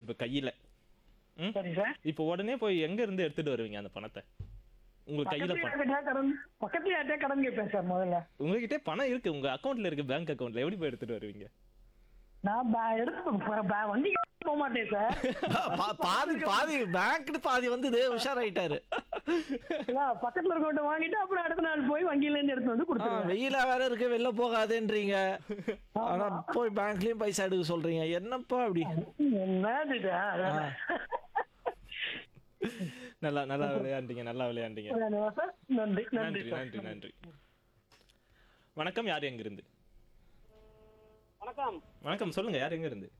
இப்போ கையில ம் சரி சார் இப்போ உடனே போய் எங்க இருந்து எடுத்துட்டு வருவீங்க அந்த பணத்தை உங்க கையில பக்கத்துல பணம் யார்கிட்டயா கடன் பக்கத்துல யார்கிட்டயா கடன் கேட்பேன் சார் முதல்ல உங்ககிட்ட பணம் இருக்கு உங்க அக்கவுண்ட்ல இருக்கு பேங்க் அக்கவுண்ட்ல எப்படி போய் எடுத்துட்டு வருவீங்க நான் பே- எடுத்து ப- பே- வண்டி போக மாட்டேன் சார் பா- பாதி பாதி பேங்க்னு பாதி வந்து உஷாராயிட்டாரு இல்ல, பக்கத்துல இருக்கவங்க வாங்கிட்டு அப்புறம் அடுத்த நாள் போய் வங்கியில இருந்து எடுத்து வந்து ஆ, கொடுத்துருவேன் வெயிலா வேற இருக்கு வெளில போகாதேன்றீங்க ஆனா போய் பேங்க்லயும் பைசா எடுக்க சொல்றீங்க என்னப்பா அப்படி என்னது இது? அதான். நல்லா நல்லா விளையாண்டீங்க நல்லா விளையாண்டீங்க அதானே சார்? நன்றி நன்றி நன்றி சார் நன்றி நன்றி வணக்கம் யார் எங்க இருந்து வணக்கம் வணக்கம் சொல்லுங்க யார் எங்க இருந்து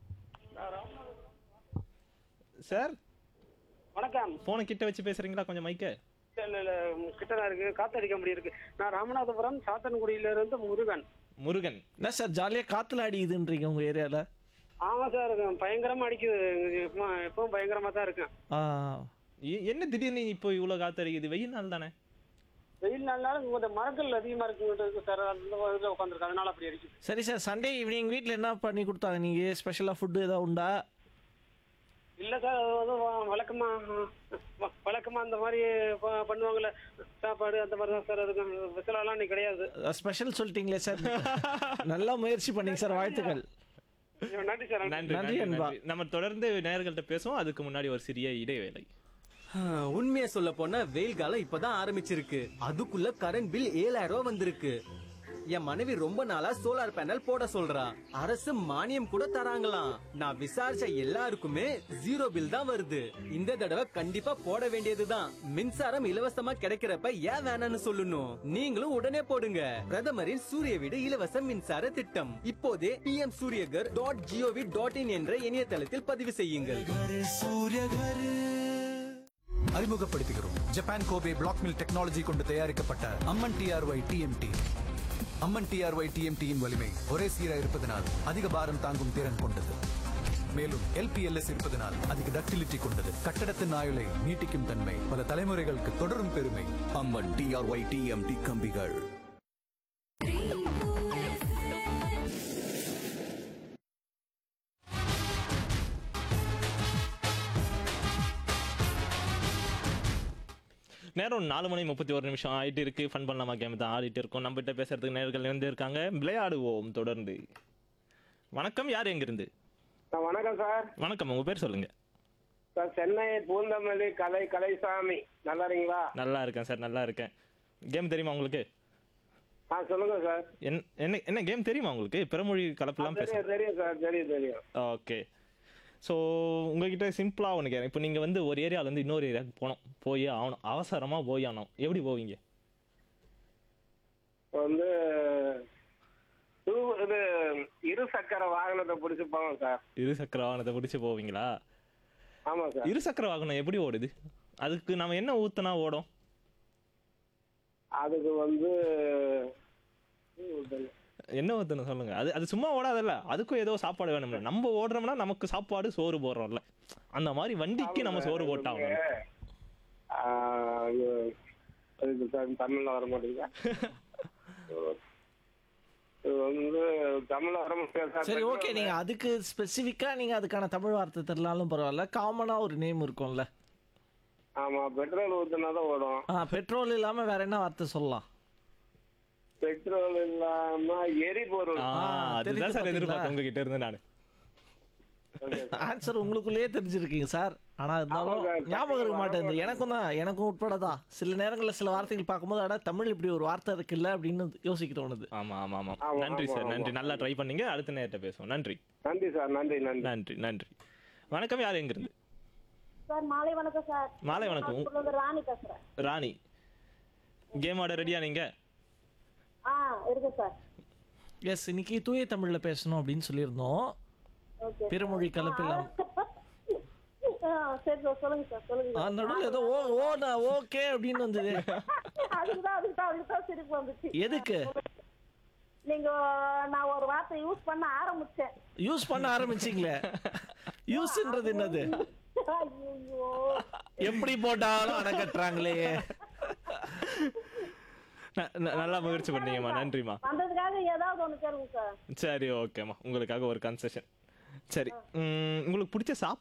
சார் வணக்கம் போனை கிட்ட வச்சு பேசுறீங்களா கொஞ்சம் மைக்க இல்ல இல்ல கிட்டதான் இருக்கு காத்தடிக்க முடியும் இருக்கு நான் ராமநாதபுரம் சாத்தன்குடியில இருந்து முருகன் முருகன் என்ன சார் ஜாலியா காத்துல அடிக்குதுன்றீங்க உங்க ஏரியால ஆமா சார் பயங்கரமா அடிக்குது எப்பவும் எப்பவும் பயங்கரமா தான் இருக்கேன் ஆ, எ- என்ன திடீர்னு இப்போ இவ்வளவு காத்தடிக்குது வெயில் நாள் தானே வெயில் நாள்னால கொஞ்சம் மரங்கள் அதிகமா இருக்கு சார் அந்த இதுல உட்காந்துருக்கு அதனால அப்படி அடிக்குது சரி சார் சண்டே ஈவினிங் வீட்ல என்ன பண்ணி கொடுத்தாங்க நீங்க ஸ்பெஷலா ஃபுட் ஏதாவது உண்டா இல்ல சார் அது வந்து வ- வழக்கமா வ- வழக்கமா அந்த மாதிரி ப- பண்ணுவாங்கல்ல சாப்பாடு அந்த மாதிரி தான் சார் அதுக்கு விசலாலாம் இன்னைக்கு கிடையாது ஸ்பெஷல் சொல்லிட்டீங்களே சார் நல்லா முயற்சி பண்ணீங்க சார் வாழ்த்துக்கள் நன்றி சார் நன்றி நன்றி நன்றி அன்பா. நன்றி. நம்ம தொடர்ந்து நேயர்கள்ட்ட பேசுவோம் அதுக்கு முன்னாடி ஒரு சிறிய இடைவேளை உண்மையை சொல்ல போனா வெயில் காலம் இப்பதான் ஆரம்பிச்சிருக்கு அதுக்குள்ள கரண்ட் பில் ஏழாயிரம் ரூபாய் வந்திருக்கு என் மனைவி ரொம்ப நாளா சோலார் பேனல் போட சொல்றா அரசு மானியம் கூட தராங்களாம் நான் விசாரிச்ச எல்லாருக்குமே ஜீரோ பில் தான் வருது இந்த தடவை கண்டிப்பா போட வேண்டியதுதான் மின்சாரம் இலவசமா கிடைக்கிறப்ப ஏன் வேணாம்னு சொல்லணும் நீங்களும் உடனே போடுங்க பிரதமரின் சூரிய வீடு இலவச மின்சார திட்டம் இப்போதே PM Suryaghar dot GOV dot in என்ற இணையதளத்தில் பதிவு செய்யுங்கள் அறிமுகப்படுத்துகிறோம் Japan Kobe block mill technology கொண்டு தயாரிக்கப்பட்ட Amman TRY TMT Amman TRY டிஎம்டியின் வலிமை ஒரே சீரா இருப்பதனால் அதிக பாரம் தாங்கும் திறன் கொண்டது மேலும் எல்பிஎல்எஸ் இருப்பதனால் அதிக டக்டிலிட்டி கொண்டது கட்டடத்தின் ஆயுளை நீட்டிக்கும் தன்மை பல தலைமுறைகளுக்கு தொடரும் பெருமை அம்மன் டிஆர்ஒய் டிஎம்டி கம்பிகள் நேரம் நாலு மணி முப்பத்தி ஒரு நிமிஷம் ஆயிட்டு இருக்கு ஃபன் பண்ணலாமா கேம் தான் ஆடிட்டு இருக்கோம் நம்ம கிட்ட பேசுறதுக்கு நேர்கள் இருந்து இருக்காங்க விளையாடுவோம் தொடர்ந்து வணக்கம் யார் எங்க இருந்து வணக்கம் சார் வணக்கம் உங்க பேர் சொல்லுங்க சார் சென்னை பூந்தமல்லி கலை கலைசாமி நல்லா இருக்கீங்களா நல்லா இருக்கேன் சார் நல்லா இருக்கேன் கேம் தெரியுமா உங்களுக்கு ஆ சொல்லுங்க சார் என்- என்ன என்ன கேம் தெரியுமா உங்களுக்கு பிறமொழி கலப்பெல்லாம் பேச தெரியும் தெரியும் சார் தெரியும் தெரியும் ஓகே ஸோ உங்ககிட்ட சிம்பிளாக ஒன்று கேட்குறேன் இப்போ நீங்கள் வந்து ஒரு ஏரியாவிலேருந்து இன்னொரு ஏரியாவுக்கு போகணும் போய் ஆகணும் அவசரமாக போய் ஆகணும் எப்படி போவீங்க இப்ப வந்து டூ- இது இரு சக்கர வாகனத்தை பிடிச்சு போவோம் சார் இரு சக்கர வாகனத்தை பிடிச்சி போவீங்களா ஆமா சார் இரு சக்கர வாகனம் எப்படி ஓடுது அதுக்கு நம்ம என்ன ஊத்துனா ஓடும் அதுக்கு வந்து என்ன ஊத்தணும் சொல்லுங்க அது அது சும்மா ஓடாதல்ல அதுக்கும் ஏதோ சாப்பாடு வேணும்ல நம்ம ஓடுறோம்னா நமக்கு சாப்பாடு சோறு போடுறோம்ல அந்த மாதிரி வண்டிக்கு நம்ம சோறு போட்டாகணும் ஆ, இது அதுக்கு சார் தமிழ்ல வர மாட்டேங்குதா இது வந்து தமிழ்ல வர மாட்டேங்குது சார் சரி ஓகே நீங்க அதுக்கு ஸ்பெசிஃபிக்கா நீங்க அதுக்கான தமிழ் வார்த்தை தெரியலாலும் பரவாயில்ல காமனா ஒரு நேம் இருக்கும்ல ஆமா பெட்ரோல் ஊத்துனா தான் ஓடும் ஆ பெட்ரோல் இல்லாம வேற என்ன வார்த்தை சொல்லலாம் பெட்ரோல் இல்லாம எரிபொருள் ஆ, அதுதான் தெரியுது சார் எதிர்பார்த்தேன் பாத்தீங்களா? உங்ககிட்ட இருந்து நான் ஆன்சர் உங்களுக்குள்ளேயே தெரிஞ்சிருக்கீங்க சார் ஆனா இருந்தாலும் ஆமா சார். ஞாபகம் இருக்க மாட்டேங்குது எனக்கும் தான் எனக்கும் உட்படதான் சில நேரங்கள்ல சில வார்த்தைகள் பார்க்கும்போது அட தமிழ் இப்படி ஒரு வார்த்தை இருக்குல்ல அப்படின்னு யோசிக்க தோணுது ஆமா ஆமா ஆமா ஆமா, நன்றி ஆமா, சார் ஆமா. நன்றி நல்லா ட்ரை பண்ணீங்க அடுத்த நேரத்தை பேசுவோம் நன்றி நன்றி சார் நன்றி நன்றி நன்றி நன்றி வணக்கம் யார் எங்க இருந்து சார் மாலை வணக்கம் சார் மாலை வணக்கம். நான் சொல்றது ராணி பேசுறேன் ராணி கேம் ஆட ரெடியா நீங்க ஆ இருக்கு சார் எஸ் இன்னைக்கு தூய தமிழ்ல பேசணும் அப்படின்னு சொல்லியிருந்தோம் ஓகே பிறமொழி கலப்பில்லாம் ஆ, சரி சார் சொல்லுங்க சார் சொல்லுங்க அந்த நடுவில் ஏதோ ஓ ஓ நான் ஓகே அப்படின்னு வந்தது அதுக்கு தான் அதுக்கு தான் அதுக்கு தான் சிரிப்பு வந்துச்சு எதுக்கு நீங்க நான் ஒரு வார்த்தை யூஸ் பண்ண ஆரம்பிச்சேன் யூஸ் பண்ண ஆரம்பிச்சிங்களே யூஸ்ன்றது என்னது ஐயோ எப்படி போட்டாலும் அணை கட்டுறாங்களே ந- ந- நல்லா முயற்சி பண்ணீங்கம்மா நன்றிம்மா வந்ததுக்காக ஏதாவது ஒண்ணு கேளுங்க சார் சரி ஓகேம்மா உங்களுக்காக ஒரு கன்செஷன் சரி ம், உங்களுக்கு பிடிச்ச சாப்பாடு